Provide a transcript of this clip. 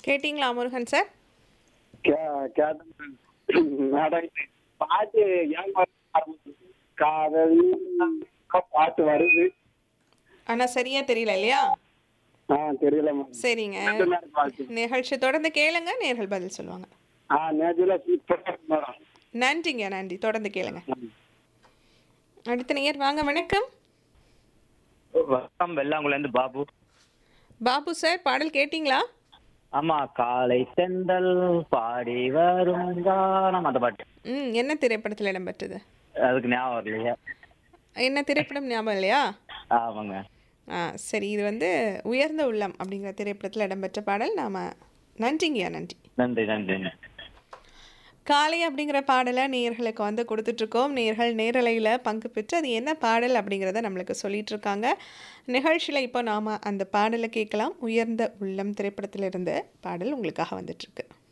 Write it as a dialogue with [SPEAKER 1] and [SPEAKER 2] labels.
[SPEAKER 1] கேட்டிங்களா முருகன் சார்
[SPEAKER 2] கே- கேட்டேன் மேடம் பாட்டு ஏன் ஆரம்பிச்சு காதல் பாட்டு வருது
[SPEAKER 1] ஆனால் சரியாக தெரியல இல்லையா
[SPEAKER 2] ஆ தெரியல மேடம்
[SPEAKER 1] சரிங்க
[SPEAKER 2] ரெண்டு நேரம் பாட்டு
[SPEAKER 1] நிகழ்ச்சி தொடர்ந்து கேளுங்க நேர்கள் பதில் சொல்லுவாங்க
[SPEAKER 2] ஆ நேற்றுல சூப்பராக மேடம்
[SPEAKER 1] நன்றிங்க நன்றி தொடர்ந்து கேளுங்க அடுத்த நேயர் வாங்க வணக்கம்
[SPEAKER 3] வணக்கம் வெள்ளாங்குளேருந்து பாபு
[SPEAKER 1] பாபு சார் பாடல் கேட்டிங்களா
[SPEAKER 3] ஆமா காலை செந்தல் பாடி வரும் கானம் அந்த பாட்டு
[SPEAKER 1] ம் என்ன திரைப்படத்தில் இடம்பெற்றது
[SPEAKER 3] அதுக்கு ஞாபகம் வரலையா
[SPEAKER 1] என்ன திரைப்படம் ஞாபகம் இல்லையா
[SPEAKER 3] ஆமாங்க
[SPEAKER 1] ஆ சரி இது வந்து உயர்ந்த உள்ளம் அப்படிங்கிற திரைப்படத்தில் இடம்பெற்ற பாடல் நாம் நன்றிங்கய்யா நன்றி
[SPEAKER 3] நன்றி நன்றி
[SPEAKER 1] காலை அப்படிங்கிற பாடலை நேயர்களுக்கு வந்து கொடுத்துட்ருக்கோம் நேயர்கள் நேரலையில் பங்கு பெற்று அது என்ன பாடல் அப்படிங்கிறத நம்மளுக்கு சொல்லிட்டு இருக்காங்க நிகழ்ச்சியில் இப்போ நாம் அந்த பாடலை கேட்கலாம் உயர்ந்த உள்ளம் திரைப்படத்திலிருந்து பாடல் உங்களுக்காக வந்துட்டுருக்கு